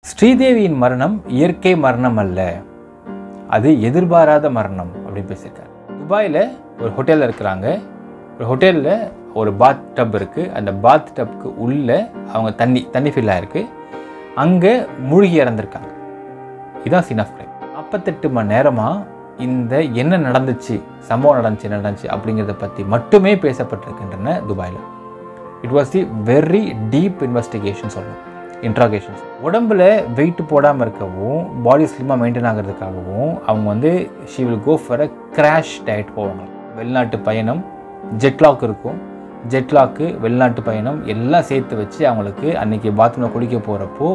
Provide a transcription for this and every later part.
ஸ்ரீதேவியின் மரணம் இயற்கை மரணம் அல்ல அது எதிர்பாராத மரணம் அப்படின்னு பேசியிருக்காரு துபாயில் ஒரு ஹோட்டலில் இருக்கிறாங்க ஒரு ஹோட்டலில் ஒரு பாத் டப் இருக்குது அந்த பாத் டப்க்கு உள்ளே அவங்க தண்ணி தண்ணி ஃபில் ஆயிருக்கு அங்கே மூழ்கி இறந்துருக்காங்க இதுதான் சீன் ஆஃப் கிரைம் நாற்பத்தெட்டு மணி நேரமாக இந்த என்ன நடந்துச்சு சம்பவம் நடந்துச்சு என்ன நடந்துச்சு அப்படிங்கிறத பற்றி மட்டுமே பேசப்பட்டிருக்கின்றன துபாயில் it was the very deep investigation சொல்லணும் இன்ட்ராகேஷன்ஸ் உடம்புல வெயிட் போடாமல் இருக்கவும் பாடி ஸ்லிம்மாக மெயின்டைன் ஆகிறதுக்காகவும் அவங்க வந்து she will go for a crash diet போவாங்க வெளிநாட்டு பயணம் ஜெட்லாக் இருக்கும் ஜெட்லாக்கு வெளிநாட்டு பயணம் எல்லாம் சேர்த்து வச்சு அவங்களுக்கு அன்னைக்கு பாத்ரூமில் குளிக்க போகிறப்போ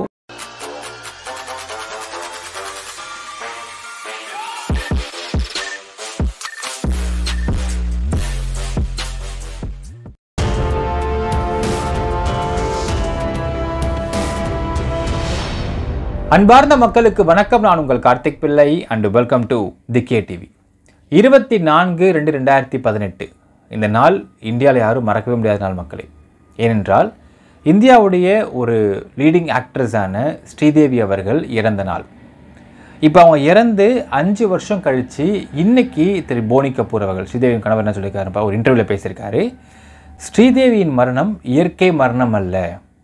அன்பார்ந்த மக்களுக்கு வணக்கம் நான் உங்கள் Karthik Pillai and welcome to the K TV இருபத்தி நான்கு ரெண்டு ரெண்டாயிரத்தி பதினெட்டு இந்த நாள் இந்தியாவில் யாரும் மறக்கவே முடியாத நாள் மக்களே ஏனென்றால் இந்தியாவுடைய ஒரு லீடிங் ஆக்ட்ரஸான ஸ்ரீதேவி அவர்கள் இறந்த நாள் இப்போ அவங்க இறந்து அஞ்சு வருஷம் கழித்து இன்னைக்கு திரு போனி கபூர் அவர்கள் ஸ்ரீதேவியின் கணவர் என்ன சொல்லியிருக்காருப்பா ஒரு இன்டர்வியூவில் பேசியிருக்காரு ஸ்ரீதேவியின் மரணம் இயற்கை மரணம் அல்ல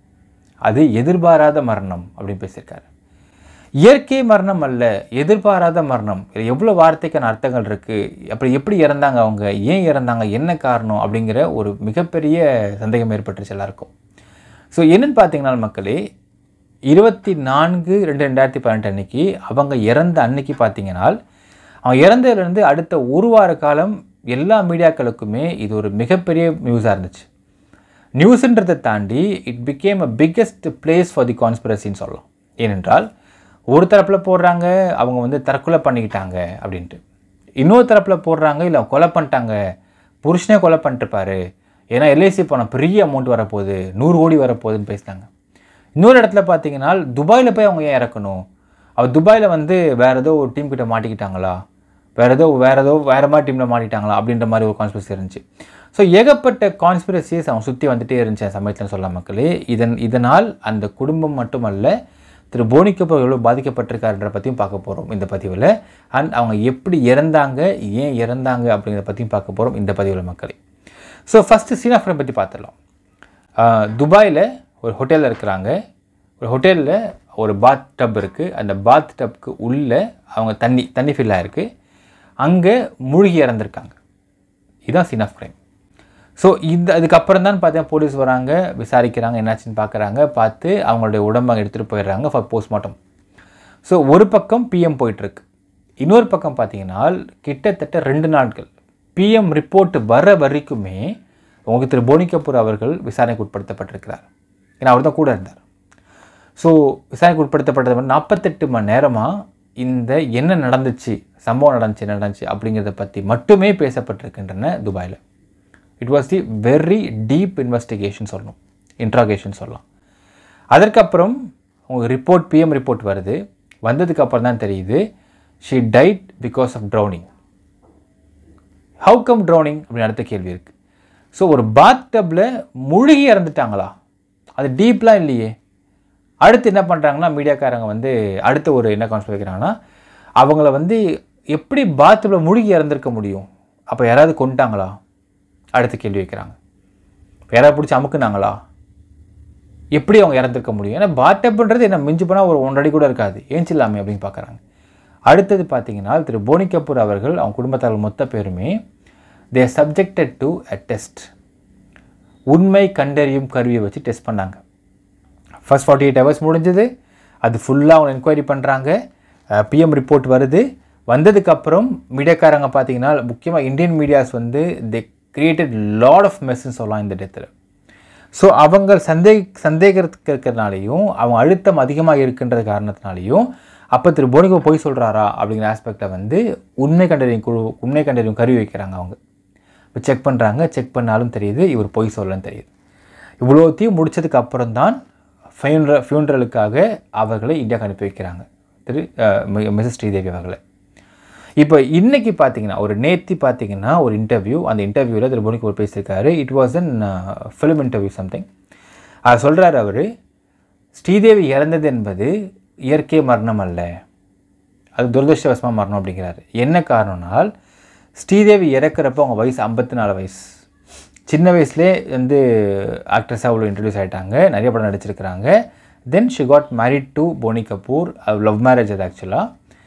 அது எதிர்பாராத மரணம் அப்படின்னு பேசியிருக்காரு இயற்கை மரணம் அல்ல எதிர்பாராத மரணம் இது எவ்வளோ வார்த்தைக்கான அர்த்தங்கள் இருக்குது அப்படி எப்படி இறந்தாங்க அவங்க ஏன் இறந்தாங்க என்ன காரணம் அப்படிங்கிற ஒரு மிகப்பெரிய சந்தேகம் ஏற்பட்டுருச்சு எல்லாருக்கும் ஸோ என்னன்னு பார்த்தீங்கன்னா மக்களே இருபத்தி நான்கு ரெண்டு ரெண்டாயிரத்தி பதினெட்டு அன்னைக்கு அவங்க இறந்த அன்னைக்கு பார்த்தீங்கன்னா அவங்க இறந்ததுலேருந்து அடுத்த ஒரு வார காலம் எல்லா மீடியாக்களுக்குமே இது ஒரு மிகப்பெரிய நியூஸாக இருந்துச்சு நியூஸுன்றதை தாண்டி it became a biggest place for the கான்ஸ்பிரசின்னு சொல்லலாம் ஏனென்றால் ஒரு தரப்பில் போடுறாங்க அவங்க வந்து தற்கொலை பண்ணிக்கிட்டாங்க அப்படின்ட்டு இன்னொரு தரப்பில் போடுறாங்க இல்லை கொலை பண்ணிட்டாங்க புருஷனே கொலை பண்ணிட்டுருப்பாரு ஏன்னா எல்ஐசி பணம் பெரிய அமௌண்ட் வரப்போகுது நூறு கோடி வரப்போகுதுன்னு பேசினாங்க இன்னொரு இடத்துல பார்த்தீங்கன்னா துபாயில் போய் அவங்க ஏன் இறக்கணும் அவர் துபாயில் வந்து வேறு ஏதோ ஒரு டீம் கிட்ட மாட்டிக்கிட்டாங்களா வேறு ஏதோ வேறு ஏதோ வேறு மாதிரி டீமில் மாட்டிட்டாங்களா அப்படின்ற மாதிரி ஒரு கான்ஸ்பிரசி இருந்துச்சு ஸோ ஏகப்பட்ட கான்ஸ்பிரசிஸ் அவங்க சுற்றி வந்துட்டே இருந்துச்சு சமயத்தில் சொல்ல மக்களே இதன் இதனால் அந்த குடும்பம் மட்டுமல்ல திரு போனி கபூர் எவ்வளோ பாதிக்கப்பட்டிருக்காருன்ற பற்றியும் பார்க்க போகிறோம் இந்த பதிவில் அண்ட் அவங்க எப்படி இறந்தாங்க ஏன் இறந்தாங்க அப்படிங்கிறத பற்றியும் பார்க்க போகிறோம் இந்த பதிவில் மக்களே ஸோ ஃபஸ்ட்டு சீனாஃப்ரை பற்றி பார்த்துடலாம் துபாயில் ஒரு ஹோட்டலில் இருக்கிறாங்க ஒரு ஹோட்டலில் ஒரு பாத் டப் இருக்குது அந்த பாத் டப்க்கு உள்ளே அவங்க தண்ணி தண்ணி ஃபில் ஆகிருக்கு அங்கே மூழ்கி இறந்துருக்காங்க இதுதான் சீன் ஆஃப் கிரைம் ஸோ இந்த அதுக்கப்புறம் தான் பார்த்தீங்கன்னா போலீஸ் வராங்க விசாரிக்கிறாங்க என்னாச்சுன்னு பார்க்குறாங்க பார்த்து அவங்களுடைய உடம்பை அங்கே எடுத்துகிட்டு போயிடுறாங்க ஃபார் போஸ்ட்மார்ட்டம் ஸோ ஒரு பக்கம் பிஎம் போயிட்டுருக்கு இன்னொரு பக்கம் பார்த்தீங்கன்னா கிட்டத்தட்ட ரெண்டு நாட்கள் பிஎம் ரிப்போர்ட் வர வரைக்குமே உங்களுக்கு திரு போனி கபூர் அவர்கள் விசாரணைக்கு உட்படுத்தப்பட்டிருக்கிறார் ஏன்னா அவர் தான் கூட இருந்தார் ஸோ விசாரணைக்கு உட்படுத்தப்பட்டது நாற்பத்தெட்டு மணி நேரமாக இந்த என்ன நடந்துச்சு சம்பவம் நடந்துச்சு என்ன நடந்துச்சு அப்படிங்கிறத பற்றி மட்டுமே பேசப்பட்டிருக்கின்றன துபாயில் it was the very deep investigation சொல்லணும் இன்ட்ராகேஷன் சொல்லலாம் அதற்கப்புறம் உங்களுக்கு ரிப்போர்ட் பிஎம் ரிப்போர்ட் வருது வந்ததுக்கு அப்புறம் தான் தெரியுது she died because of drowning how come drowning அப்படின்னு அடுத்த கேள்வி இருக்குது ஸோ ஒரு பாத் டப்பில் மூழ்கி இறந்துட்டாங்களா அது டீப்லாம் இல்லையே அடுத்து என்ன பண்ணுறாங்கன்னா மீடியாக்காரங்க வந்து அடுத்த ஒரு என்ன கான்செப்ட் வைக்கிறாங்கன்னா அவங்கள வந்து எப்படி பாத்டப்பில் மூழ்கி இறந்துருக்க முடியும் அப்போ யாராவது கொண்டுட்டாங்களா அடுத்த கேள்வி வைக்கிறாங்க யாராவது பிடிச்சி அமுக்குனாங்களா எப்படி அவங்க இறந்துருக்க முடியும் ஏன்னா பாட்டப்ன்றது என்ன மிஞ்சி போனால் ஒரு ஒன்றடி கூட இருக்காது ஏஞ்சில்லாமே அப்படின்னு பார்க்குறாங்க அடுத்தது பார்த்தீங்கன்னா திரு போனி கபூர் அவர்கள் அவங்க குடும்பத்தார்கள் மொத்த பேருமே they subjected to a test உண்மை கண்டறியும் கருவியை வச்சு டெஸ்ட் பண்ணாங்க ஃபர்ஸ்ட் ஃபார்ட்டி எயிட் ஹவர்ஸ் முடிஞ்சது அது ஃபுல்லாக அவங்க என்கொயரி பண்ணுறாங்க பிஎம் ரிப்போர்ட் வருது வந்ததுக்கப்புறம் மீடியாக்காரங்க பார்த்தீங்கன்னா முக்கியமாக இந்தியன் மீடியாஸ் வந்து தே கிரியேட்டட் லாட் ஆஃப் மெஸ்ன்னு சொல்லலாம் இந்த டெத்தில் ஸோ அவங்க சந்தேக சந்தேகத்துக்கு இருக்கிறதுனாலையும் அவங்க அழுத்தம் அதிகமாக இருக்கின்ற காரணத்தினாலையும் அப்போ திரு போனிகோ போய் சொல்கிறாரா அப்படிங்கிற ஆஸ்பெக்டை வந்து உண்மை கண்டறியும் குழு உண்மை கண்டறியும் கருவி வைக்கிறாங்க அவங்க இப்போ செக் பண்ணுறாங்க செக் பண்ணாலும் தெரியுது இவர் பொய் சொல்லன்னு தெரியுது இவ்வளோத்தையும் முடித்ததுக்கு அப்புறம் தான் ஃபியூன்ர ஃபியூன்ரலுக்காக அவர்களை இந்தியாவுக்கு அனுப்பி வைக்கிறாங்க திரு மிஸ்ஸஸ் ஸ்ரீதேவி அவர்களை இப்போ இன்றைக்கி பார்த்தீங்கன்னா ஒரு நேத்தி பார்த்தீங்கன்னா ஒரு இன்டர்வியூ அந்த இன்டர்வியூவில் திரு போனிக்கு ஒரு பேசியிருக்காரு it was an film interview something அது சொல்கிறார் அவர் ஸ்ரீதேவி இறந்தது என்பது இயற்கை மரணம் அல்ல அது துரதிருஷ்டவசமாக மரணம் அப்படிங்கிறாரு என்ன காரணம்னால் ஸ்ரீதேவி இறக்குறப்போ அவங்க வயசு ஐம்பத்தி நாலு வயசு சின்ன வயசுலேயே வந்து ஆக்ட்ரஸாக அவ்வளோ இன்ட்ரடியூஸ் ஆகிட்டாங்க நிறைய படம் நடிச்சிருக்கிறாங்க then she got married to Boney Kapoor love marriage அது ஆக்சுவலாக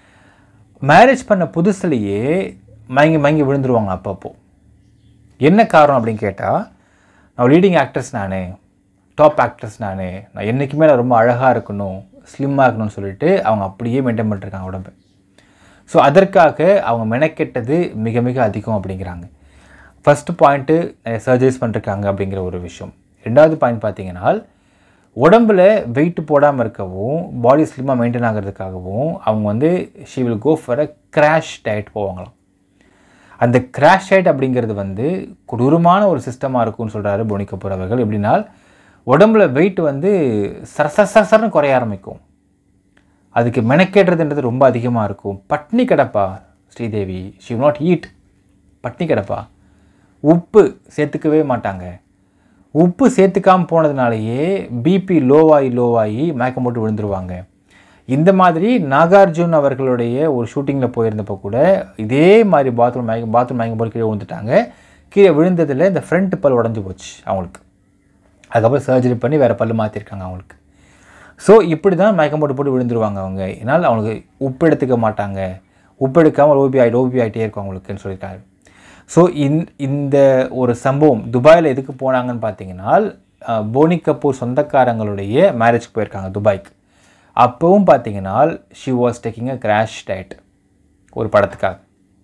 மேரேஜ் பண்ண புதுசுலேயே மயங்கி மயங்கி விழுந்துருவாங்க அப்பப்போ என்ன காரணம் அப்படின்னு கேட்டால் நான் லீடிங் ஆக்ட்ரஸ் நான் டாப் ஆக்ட்ரஸ் நான் நான் என்றைக்குமே நான் ரொம்ப அழகாக இருக்கணும் ஸ்லிம்மாக இருக்கணும்னு சொல்லிட்டு அவங்க அப்படியே மெயின்டைன் பண்ணிருக்காங்க உடம்பு ஸோ அதற்காக அவங்க மெனக்கெட்டது மிக மிக அதிகம் அப்படிங்கிறாங்க ஃபஸ்ட்டு பாயிண்ட்டு சர்ஜரிஸ் பண்ணிருக்காங்க அப்படிங்கிற ஒரு விஷயம் ரெண்டாவது பாயிண்ட் பார்த்தீங்கன்னா உடம்புல வெயிட் போடாமல் இருக்கவும் பாடி ஸ்லிம்மாக மெயின்டைன் ஆகிறதுக்காகவும் அவங்க வந்து she will go for a crash diet போவாங்களாம் அந்த கிராஷ் டயட் அப்படிங்கிறது வந்து கொடூரமான ஒரு சிஸ்டமாக இருக்கும்னு சொல்கிறாரு போனி கபூர் அவர்கள் எப்படின்னா உடம்புல வெயிட் வந்து சரசரசரன்னு குறைய ஆரம்பிக்கும் அதுக்கு மெனக்கேடுறதுன்றது ரொம்ப அதிகமாக இருக்கும் பட்னி கிடப்பா ஸ்ரீதேவி ஷி நாட் ஈட் பட்னி கிடப்பா உப்பு சேர்த்துக்கவே மாட்டாங்க உப்பு சேர்த்துக்காமல் போனதுனாலேயே பிபி லோவாகி லோவாகி மயக்கம் போட்டு விழுந்துருவாங்க இந்த மாதிரி நாகார்ஜுன் அவர்களுடைய ஒரு ஷூட்டிங்கில் போயிருந்தப்போ கூட இதே மாதிரி பாத்ரூம் மயக்கம் பாத்ரூம் மயக்கம் போட்டு கீழே விழுந்துட்டாங்க கீழே விழுந்ததில் இந்த ஃப்ரண்ட் பல் உடஞ்சி போச்சு அவங்களுக்கு அதுக்கப்புறம் சர்ஜரி பண்ணி வேறு பல் மாற்றிருக்காங்க அவங்களுக்கு ஸோ இப்படி தான் மயக்கம் போட்டு போட்டு விழுந்துருவாங்க அவங்க ஏன்னால் அவங்களுக்கு உப்பு எடுத்துக்க மாட்டாங்க உப்பு எடுக்காமல் ஓபி ஆகிட்டு ஓபி ஆகிட்டே இருக்கும் அவங்களுக்குன்னு சொல்லியிருக்காரு ஸோ இந் இந்த ஒரு சம்பவம் துபாயில் எதுக்கு போனாங்கன்னு பார்த்தீங்கன்னா அஹ், போனி கபூர் சொந்தக்காரங்களுடைய மேரேஜ்க்கு போயிருக்காங்க துபாய்க்கு அப்போவும் பார்த்தீங்கன்னா she was taking a crash diet ஒரு படத்துக்காக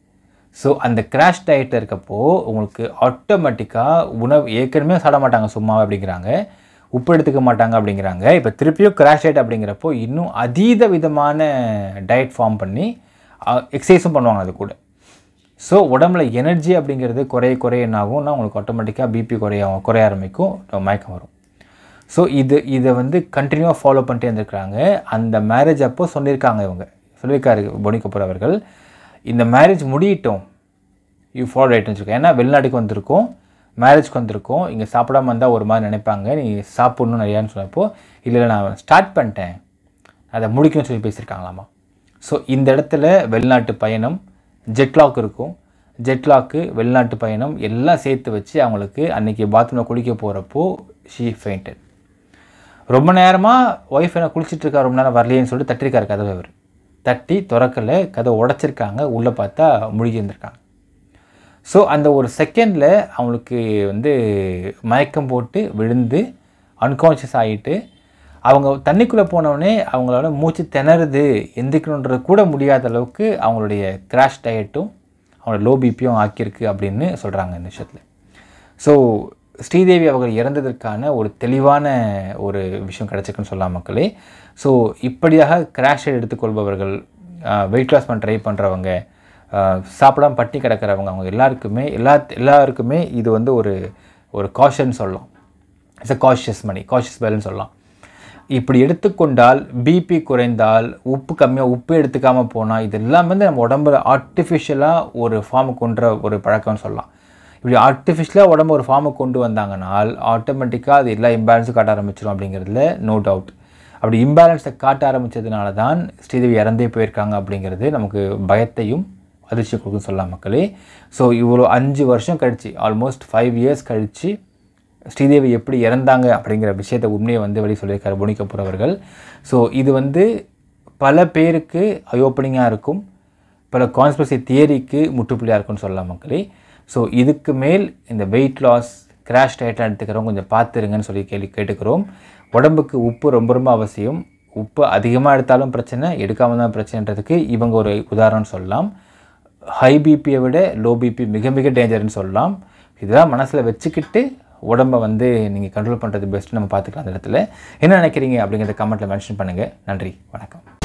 ஸோ அந்த கிராஷ் டயட்டில் இருக்கப்போ உங்களுக்கு ஆட்டோமேட்டிக்காக உணவு ஏற்கனவே சாப்பிட மாட்டாங்க சும்மா அப்படிங்கிறாங்க உப்பு எடுத்துக்க மாட்டாங்க அப்படிங்கிறாங்க இப்போ திருப்பியும் கிராஷ் டயட் அப்படிங்கிறப்போ இன்னும் அதீத விதமான டயட் ஃபார்ம் பண்ணி எக்ஸசைஸும் பண்ணுவாங்க அது கூட ஸோ உடம்புல எனர்ஜி அப்படிங்கிறது குறைய குறைய என்ன ஆகும்னா உங்களுக்கு ஆட்டோமேட்டிக்காக பிபி குறைய குறைய ஆரம்பிக்கும் மயக்கம் வரும் ஸோ இது இதை வந்து கண்டினியூவாக ஃபாலோ பண்ணிட்டே இருந்திருக்கிறாங்க அந்த மேரேஜ் அப்போ சொல்லியிருக்காங்க இவங்க சொல்லியிருக்காரு போனி கபூர் அவர்கள் இந்த மேரேஜ் முடியட்டும் யூ ஃபாலோ ரைட்னு வச்சுருக்கேன் ஏன்னா வெளிநாட்டுக்கு வந்திருக்கோம் மேரேஜ்க்கு வந்திருக்கோம் இங்கே சாப்பிடாம இருந்தால் ஒரு மாதிரி நினைப்பாங்க நீ சாப்பிட்ணும் நிறையான்னு சொன்னப்போ இல்லை இல்லை நான் ஸ்டார்ட் பண்ணிட்டேன் அதை முடிக்கணும்னு சொல்லி பேசியிருக்காங்களாமா ஸோ இந்த இடத்துல வெளிநாட்டு பயணம் ஜெட்லாக் இருக்கும் ஜெட்லாக்கு வெளிநாட்டு பயணம் எல்லாம் சேர்த்து வச்சு அவங்களுக்கு அன்றைக்கி பாத்ரூமில் குளிக்க போகிறப்போ ஷீ ஃபெயிண்டட் ரொம்ப நேரமாக ஒய்ஃப் என்ன குளிச்சிட்டு இருக்கா ரொம்ப நேரம் வரலையேன்னு சொல்லிட்டு தட்டிருக்காரு கதவை அவர் தட்டி திறக்கல கதவை உடச்சிருக்காங்க உள்ளே பார்த்தா முழுகி இருந்திருக்காங்க ஸோ அந்த ஒரு செகண்டில் அவங்களுக்கு வந்து மயக்கம் போட்டு விழுந்து அன்கான்ஷியஸ் ஆகிட்டு அவங்க தண்ணிக்குள்ளே போனவுடனே அவங்களால மூச்சு திணறுது எந்திக்கணுன்றது கூட முடியாத அளவுக்கு அவங்களுடைய கிராஷ் டயட்டும் அவங்களோட லோ பிபியும் ஆக்கியிருக்கு அப்படின்னு சொல்கிறாங்க இந்த விஷயத்தில் ஸோ ஸ்ரீதேவி அவர்கள் இறந்ததற்கான ஒரு தெளிவான ஒரு விஷயம் கிடச்சிருக்குன்னு சொல்லலாம் மக்களே ஸோ இப்படியாக கிராஷ் எடுத்துக்கொள்பவர்கள் வெயிட் லாஸ் பண்ண ட்ரை பண்ணுறவங்க சாப்பிடாம பட்டி கிடக்கிறவங்க அவங்க எல்லாருக்குமே எல்லா எல்லாருக்குமே இது வந்து ஒரு ஒரு காஷன் சொல்லலாம் it's a cautious money cautious balance சொல்லலாம் இப்படி எடுத்துக்கொண்டால் பிபி குறைந்தால் உப்பு கம்மியாக உப்பு எடுத்துக்காமல் போனால் இது எல்லாமே வந்து நம்ம உடம்புல ஆர்டிஃபிஷியலாக ஒரு ஃபார்முக்கு கொண்ட ஒரு பழக்கம்னு சொல்லலாம் இப்படி ஆர்டிஃபிஷியலாக உடம்பு ஒரு ஃபார்முக்கு கொண்டு வந்தாங்கனால் ஆட்டோமேட்டிக்காக அது எல்லா இம்பேலன்ஸும் காட்ட ஆரம்பிச்சிடும் அப்படிங்கிறதுல நோ டவுட் அப்படி இம்பேலன்ஸை காட்ட ஆரம்பித்ததுனால தான் ஸ்ரீதேவி இறந்தே போயிருக்காங்க அப்படிங்கிறது நமக்கு பயத்தையும் அதிர்ச்சி கொடுக்கும் சொல்லலாம் மக்களே ஸோ இவ்வளோ அஞ்சு வருஷம் கழிச்சு ஆல்மோஸ்ட் ஃபைவ் இயர்ஸ் கழித்து ஸ்ரீதேவி எப்படி இறந்தாங்க அப்படிங்கிற விஷயத்தை உண்மையை வந்து வெளியே சொல்லியிருக்காரு போனி கபூர் அவர்கள் ஸோ இது வந்து பல பேருக்கு ஐ ஓப்பனிங்காக இருக்கும் பல கான்ஸ்பிரசி தியரிக்கு முற்றுப்புள்ளியாக இருக்கும்னு சொல்லலாம் மக்களே ஸோ இதுக்கு மேல் இந்த வெயிட் லாஸ் கிராஷ் டயட்டாக எடுத்துக்கிறவங்க கொஞ்சம் பார்த்துருங்கன்னு சொல்லி கேள்வி கேட்டுக்கிறோம் உடம்புக்கு உப்பு ரொம்ப ரொம்ப அவசியம் உப்பு அதிகமாக எடுத்தாலும் பிரச்சனை எடுக்காமல் தான் பிரச்சனைன்றதுக்கு இவங்க ஒரு உதாரணம் சொல்லலாம் ஹை பிபியை விட லோ பிபி மிக மிக டேஞ்சர்னு சொல்லலாம் இதெல்லாம் மனசில் வச்சுக்கிட்டு உடம்பை வந்து நீங்கள் கண்ட்ரோல் பண்ணுறது பெஸ்ட்டு நம்ம பார்த்துக்கலாம் அந்த இடத்துல என்ன நினைக்கிறீங்க அப்படிங்கிறத கமெண்ட்டில் மென்ஷன் பண்ணுங்கள் நன்றி வணக்கம்